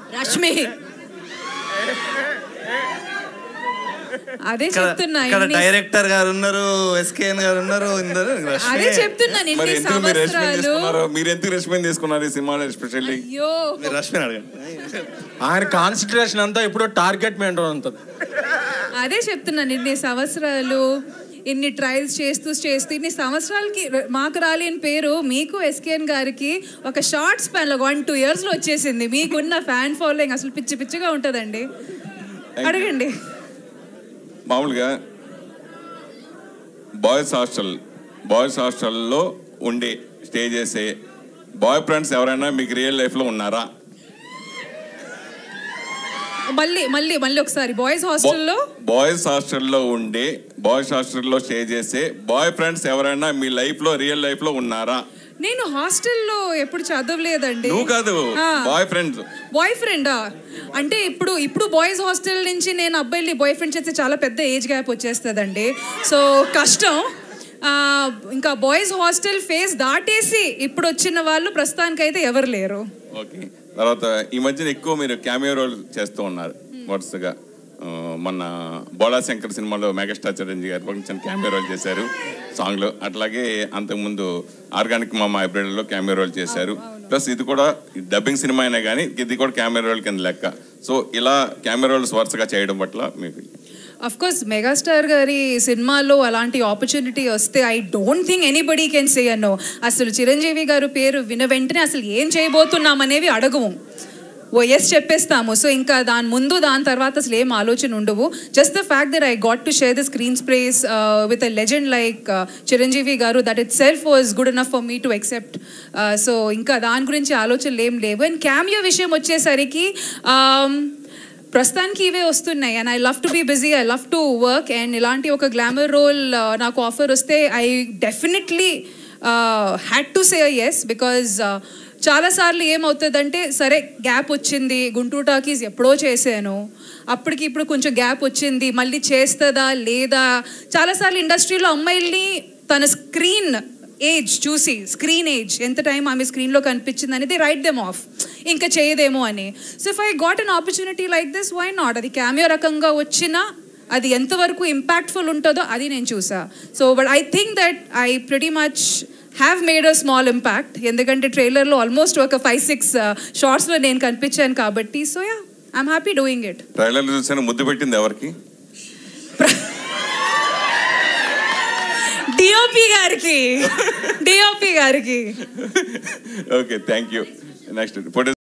రష్మి అదే ఇక్కడ చెప్తున్నా ఇక్కడ ఇన్ని- డైరెక్టర్ గారు ఉన్నారు ఎస్కేఎన్ గారు ఉన్నారు ఇందరు రష్మి. అదే చెప్తున్నాను మరి ఇన్ని ఎందుకు మీరు రెస్పెక్ట్ సంవత్సరాలు తీసుకున్నారు మీరు ఎందుకు రెస్పెక్ట్ తీసుకున్నారు ఈ సినిమాలో ఎస్పెషల్లీ అయ్యో మీరు రష్మిని అడగండి ఆయన కాన్సన్ట్రేషన్ అంతా ఇప్పుడు టార్గెట్ మెయింటైన్ ఉంటుంది అదే చెప్తున్నాను ఇన్ని సంవత్సరాలు ఇన్ని ట్రయల్స్ చేస్తూ చేస్తూ ఇన్ని సంవత్సరాలకి ర- మాకు రాలేని పేరు మీకు ఎస్కేఎన్ గారికి ఒక షార్ట్ స్పాన్ లో వన్ టూ ఇయర్స్ లో వచ్చేసింది మీకున్న ఫ్యాన్ ఫాలోయింగ్ అసలు పిచ్చి పిచ్చిగా ఉంటుందండి అడగండి మామూలుగా బాయ్స్ హాస్టల్ బాయ్స్ హాస్టల్లో ఉండి స్టే చేసే బాయ్ ఫ్రెండ్స్ ఎవరైనా మీకు రియల్ లైఫ్లో ఉన్నారా మళ్ళీ మళ్ళీ మళ్ళీ ఒకసారి బాయ్స్ హాస్టల్లో బాయ్స్ హాస్టల్లో ఉండి బాయ్స్ హాస్టల్లో స్టే చేసే బాయ్ ఫ్రెండ్స్ ఎవరైనా మీ లైఫ్లో రియల్ లైఫ్లో ఉన్నారా నేను హాస్టల్లో ఎప్పుడు చదవలేదండి నువ్వు కాదు ఆ. బాయ్ ఫ్రెండ్స్ బాయ్ ఫ్రెండా అంటే ఇప్పుడు ఇప్పుడు బాయ్స్ హాస్టల్ నుంచి నేను అబ్బాయిని బాయ్ ఫ్రెండ్ చేస్తే చాలా పెద్ద ఏజ్ గ్యాప్ వచ్చేస్తుందండి సో కష్టం ఆ, ఇంకా బాయ్స్ హాస్టల్ ఫేస్ దాటేసి ఇప్పుడు వచ్చిన వాళ్ళు ప్రస్తుతానికైతే ఎవరు లేరు ఓకే తర్వాత ఈ మధ్యన ఎక్కువ మీరు క్యామియో రోల్ చేస్తూ ఉన్నారు వరుసగా ఆ, మొన్న బోళా శంకర్ సినిమాలో మెగాస్టార్ చిరంజీవి గారు ఒక చిన్న క్యామియో రోల్ చేశారు సాంగ్లో అట్లాగే అంతకుముందు ఆర్గానిక్ మామ హైబ్రిడ్లో క్యామియో రోల్ చేశారు ప్లస్ ఇది కూడా డబ్బింగ్ సినిమా అయినా కానీ ఇది కూడా క్యామియో రోల్ కింద లెక్క సో ఇలా క్యామియో రోల్స్ వరుసగా చేయడం పట్ల మీకు అఫ్ కోర్స్ మెగాస్టార్ గారి సినిమాలో అలాంటి ఆపర్చునిటీ వస్తే I don't think anybody can say అన్నో అసలు చిరంజీవి గారు పేరు విన వెంటనే అసలు ఏం చేయబోతున్నాం అనేవి అడగము ఓ ఎస్ చెప్పేస్తాము సో ఇంకా దాని ముందు దాని తర్వాత అసలు ఏం ఆలోచన ఉండవు just the fact that I got to share the screen space with a legend like Chiranjeevi garu that itself was good enough for me to accept so ఇంకా దాని గురించి ఆలోచనలు ఏం లేవు అండ్ క్యామియో విషయం వచ్చేసరికి um, ప్రస్తుతానికి ఇవే వస్తున్నాయి and I love to be busy I love to work and ఇలాంటి ఒక గ్లామర్ రోల్ నాకు ఆఫర్ వస్తే I definitely had to say yes because చాలాసార్లు ఏమవుతుందంటే సరే గ్యాప్ వచ్చింది గుంటూరు టాకీస్ ఎప్పుడో చేశాను అప్పటికి ఇప్పుడు కొంచెం గ్యాప్ వచ్చింది మళ్ళీ చేస్తుందా లేదా చాలాసార్లు ఇండస్ట్రీలో అమ్మాయిల్ని తన స్క్రీన్ ఏజ్ చూసి స్క్రీన్ ఏజ్ ఎంత టైం ఆమె స్క్రీన్లో కనిపించింది అనేది రైట్ దెమ్ ఆఫ్ ఇంకా చేయదేమో అని so if I got an opportunity like this why not అది క్యామియో రకంగా వచ్చినా అది ఎంతవరకు ఇంపాక్ట్ఫుల్ ఉంటుందో అది నేను చూసా so but I think that I pretty much have made a small impact ఎందుకంటే ట్రైలర్లో ఆల్మోస్ట్ ఒక ఫైవ్ సిక్స్ షార్ట్స్లో నేను కనిపించాను కాబట్టి so yeah I'm happy doing it trailer చూసాను ముద్దు పెట్టింది ఎవరికి డిఓపి గారికి డిఓపి గారికి ఓకే థ్యాంక్ యూ నెక్స్ట్